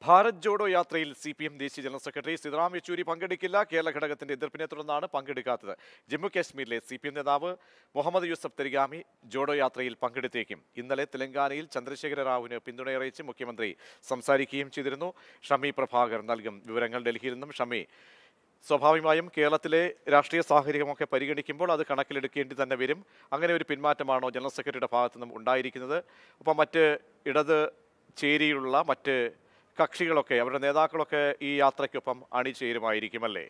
ഭാരത് ജോഡോ യാത്രയിൽ C P M ദേശീയ general secretary Sitaram Yechury പങ്കെടുക്കില്ല കേരള ഘടകത്തിന്റെ എതിർപ്പിനെ തുടർന്നാണ് പങ്കെടുക്കാത്തത് ജമ്മു കാശ്മീരിലെ സി പി എം നേതാവ് മുഹമ്മദ് യൂസഫ് തരിഗാമി ജോഡോ യാത്രയിൽ പങ്കെടുത്തേക്കും ഇന്നലെ തെലങ്കാനയിൽ ചന്ദ്രശേഖര റാവുവിന് പിന്തുണയറിയിച്ച് മുഖ്യമന്ത്രി സംസാരിക്കുകയും ചെയ്തിരുന്നു ഷമി പ്രഭാകർ നൽകും വിവരങ്ങൾ ഡൽഹിയിൽ നിന്നും ഷമി സ്വാഭാവികമായും കേരളത്തിലെ രാഷ്ട്രീയ സാഹചര്യമൊക്കെ പരിഗണിക്കുമ്പോൾ അത് കണക്കിലെടുക്കേണ്ടി തന്നെ വരും അങ്ങനെ ഒരു പിന്മാറ്റമാണോ ജനറൽ സെക്രട്ടറിയുടെ ഭാഗത്തു നിന്നും ഉണ്ടായിരിക്കുന്നത് ഒപ്പം മറ്റ് ഇടത് ചേരിയിലുള്ള മറ്റ് കക്ഷികളൊക്കെ അവരുടെ നേതാക്കളൊക്കെ ഈ യാത്രയ്ക്കൊപ്പം അണിചേരുമായിരിക്കുമല്ലേ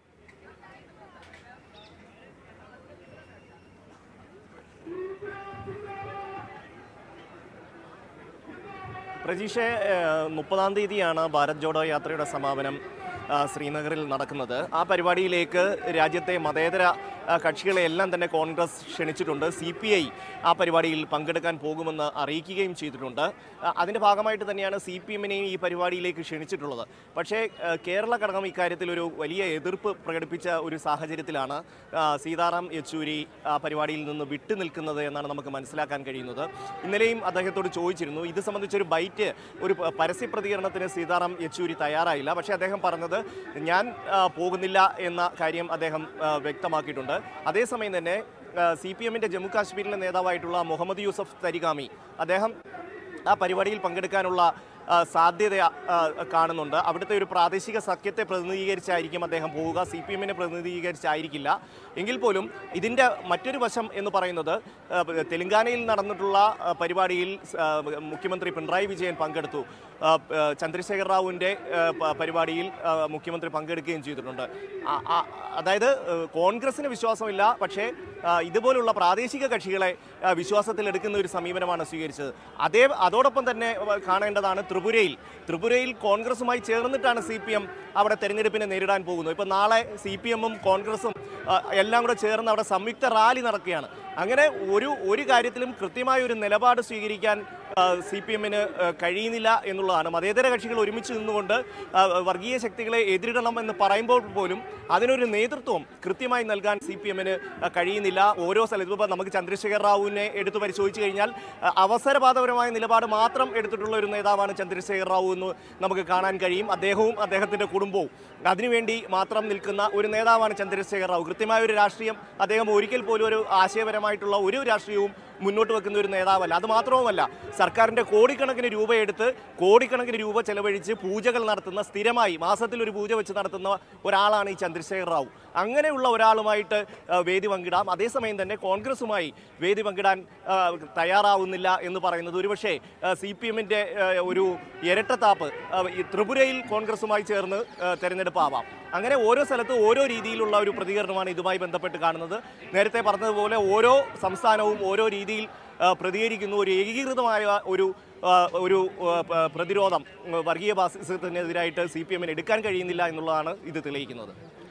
പ്രജീഷെ ഏഹ്, മുപ്പതാം തീയതിയാണ് ഭാരത് ജോഡോ യാത്രയുടെ സമാപനം ആ, ശ്രീനഗറിൽ നടക്കുന്നത് ആ പരിപാടിയിലേക്ക് രാജ്യത്തെ മതേതര ആ, കക്ഷികളെ എല്ലാം തന്നെ കോൺഗ്രസ് ക്ഷണിച്ചിട്ടുണ്ട് സി പി ഐ ആ പരിപാടിയിൽ പങ്കെടുക്കാൻ പോകുമെന്ന് അറിയിക്കുകയും ചെയ്തിട്ടുണ്ട് ആ, അതിൻ്റെ ഭാഗമായിട്ട് തന്നെയാണ് സി പി എമ്മിനെയും ഈ പരിപാടിയിലേക്ക് ക്ഷണിച്ചിട്ടുള്ളത് പക്ഷേ ആ, കേരള ഘടകം ഇക്കാര്യത്തിൽ ഒരു വലിയ എതിർപ്പ് പ്രകടിപ്പിച്ച ഒരു സാഹചര്യത്തിലാണ് ആ, സീതാറാം യെച്ചൂരി ആ പരിപാടിയിൽ നിന്ന് വിട്ടു നിൽക്കുന്നത് എന്നാണ് നമുക്ക് മനസ്സിലാക്കാൻ കഴിയുന്നത് ഇന്നലെയും അദ്ദേഹത്തോട് ചോദിച്ചിരുന്നു ഇത് സംബന്ധിച്ചൊരു ബൈറ്റ് ഒരു പ- പരസ്യ പ്രതികരണത്തിന് സീതാറാം യെച്ചൂരി തയ്യാറായില്ല പക്ഷേ അദ്ദേഹം പറഞ്ഞത് ഞാൻ ആ, പോകുന്നില്ല എന്ന കാര്യം അദ്ദേഹം ആ, വ്യക്തമാക്കിയിട്ടുണ്ട് അതേസമയം തന്നെ സി പി എമ്മിൻ്റെ ജമ്മു കാശ്മീരിലെ നേതാവായിട്ടുള്ള മുഹമ്മദ് യൂസഫ് തരിഗാമി അദ്ദേഹം ആ പരിപാടിയിൽ പങ്കെടുക്കാനുള്ള ആ, സാധ്യത ആ, കാണുന്നുണ്ട് അവിടുത്തെ ഒരു പ്രാദേശിക സഖ്യത്തെ പ്രതിനിധീകരിച്ചായിരിക്കും അദ്ദേഹം പോവുക സി പി എമ്മിനെ പ്രതിനിധീകരിച്ചായിരിക്കില്ല എങ്കിൽ പോലും ഇതിൻ്റെ മറ്റൊരു വശം എന്ന് പറയുന്നത് ആ, തെലങ്കാനയിൽ നടന്നിട്ടുള്ള ആ, പരിപാടിയിൽ ആ, മുഖ്യമന്ത്രി പിണറായി വിജയൻ പങ്കെടുത്തു ആ, ആ, ചന്ദ്രശേഖർ റാവുവിൻ്റെ ആ, പ- പരിപാടിയിൽ ആ, മുഖ്യമന്ത്രി പങ്കെടുക്കുകയും ചെയ്തിട്ടുണ്ട് ആ- ആ- അതായത് ആ, കോൺഗ്രസിന് വിശ്വാസമില്ല പക്ഷേ ആ, ഇതുപോലുള്ള പ്രാദേശിക കക്ഷികളെ ആ, വിശ്വാസത്തിലെടുക്കുന്ന ഒരു സമീപനമാണ് സ്വീകരിച്ചത് അതേ അതോടൊപ്പം തന്നെ ആ, കാണേണ്ടതാണ് ത്രിപുരയിൽ ത്രിപുരയിൽ കോൺഗ്രസുമായി ചേർന്നിട്ടാണ് സി പി എം അവിടെ തെരഞ്ഞെടുപ്പിനെ നേരിടാൻ പോകുന്നത് ഇപ്പം നാളെ സി പി എമ്മും കോൺഗ്രസും ആ, എല്ലാം കൂടെ ചേർന്ന് അവിടെ സംയുക്ത റാലി നടക്കുകയാണ് അങ്ങനെ ഒരു ഒരു കാര്യത്തിലും കൃത്യമായ ഒരു നിലപാട് സ്വീകരിക്കാൻ സി പി എമ്മിന് കഴിയുന്നില്ല എന്നുള്ളതാണ് മതേതര കക്ഷികൾ ഒരുമിച്ച് നിന്നുകൊണ്ട് ആ, വർഗീയ ശക്തികളെ എതിരിടണം എന്ന് പറയുമ്പോൾ പോലും അതിനൊരു നേതൃത്വം കൃത്യമായി നൽകാൻ സി പി എമ്മിന് കഴിയുന്നില്ല ഓരോ സ്ഥലത്തും ഇപ്പോൾ നമുക്ക് ചന്ദ്രശേഖർ റാവുവിനെ എടുത്തു പരിശോധിച്ച് കഴിഞ്ഞാൽ ആ, അവസരവാദപരമായ നിലപാട് മാത്രം എടുത്തിട്ടുള്ള ഒരു നേതാവാണ് ചന്ദ്രശേഖർ റാവു എന്ന് നമുക്ക് കാണാൻ കഴിയും അദ്ദേഹവും അദ്ദേഹത്തിൻ്റെ കുടുംബവും അതിനുവേണ്ടി മാത്രം നിൽക്കുന്ന ഒരു നേതാവാണ് ചന്ദ്രശേഖർ റാവു കൃത്യമായ ഒരു രാഷ്ട്രീയം അദ്ദേഹം ഒരിക്കൽ പോലും ഒരു ആശയപരമായിട്ടുള്ള ഒരു രാഷ്ട്രീയവും മുന്നോട്ട് വെക്കുന്ന ഒരു നേതാവല്ല അത് മാത്രവുമല്ല സർക്കാരിൻ്റെ കോടിക്കണക്കിന് രൂപ എടുത്ത് കോടിക്കണക്കിന് രൂപ ചെലവഴിച്ച് പൂജകൾ നടത്തുന്ന സ്ഥിരമായി മാസത്തിൽ ഒരു പൂജ വെച്ച് നടത്തുന്ന ഒരാളാണ് ഈ ചന്ദ്രശേഖർ റാവു അങ്ങനെയുള്ള ഒരാളുമായിട്ട് ആ, വേദി പങ്കിടാം അതേസമയം തന്നെ കോൺഗ്രസുമായി വേദി പങ്കിടാൻ ആ, തയ്യാറാവുന്നില്ല എന്ന് പറയുന്നത് ഒരുപക്ഷെ സി പി എമ്മിൻ്റെ ഒരു ഇരട്ടത്താപ്പ് ആ, ഈ ത്രിപുരയിൽ കോൺഗ്രസുമായി ചേർന്ന് ആ, തെരഞ്ഞെടുപ്പാവാം അങ്ങനെ ഓരോ സ്ഥലത്തും ഓരോ രീതിയിലുള്ള ഒരു പ്രതികരണമാണ് ഇതുമായി ബന്ധപ്പെട്ട് കാണുന്നത് നേരത്തെ പറഞ്ഞതുപോലെ ഓരോ സംസ്ഥാനവും ഓരോ രീതിയിൽ ആ, പ്രതികരിക്കുന്നു ഒരു ഏകീകൃതമായ ഒരു ആ, ഒരു ആ, പ- പ്രതിരോധം ഉം, വർഗീയ ഫാസിസത്തിനെതിരായിട്ട് സി പി എമ്മിന് എടുക്കാൻ കഴിയുന്നില്ല എന്നുള്ളതാണ് ഇത് തെളിയിക്കുന്നത്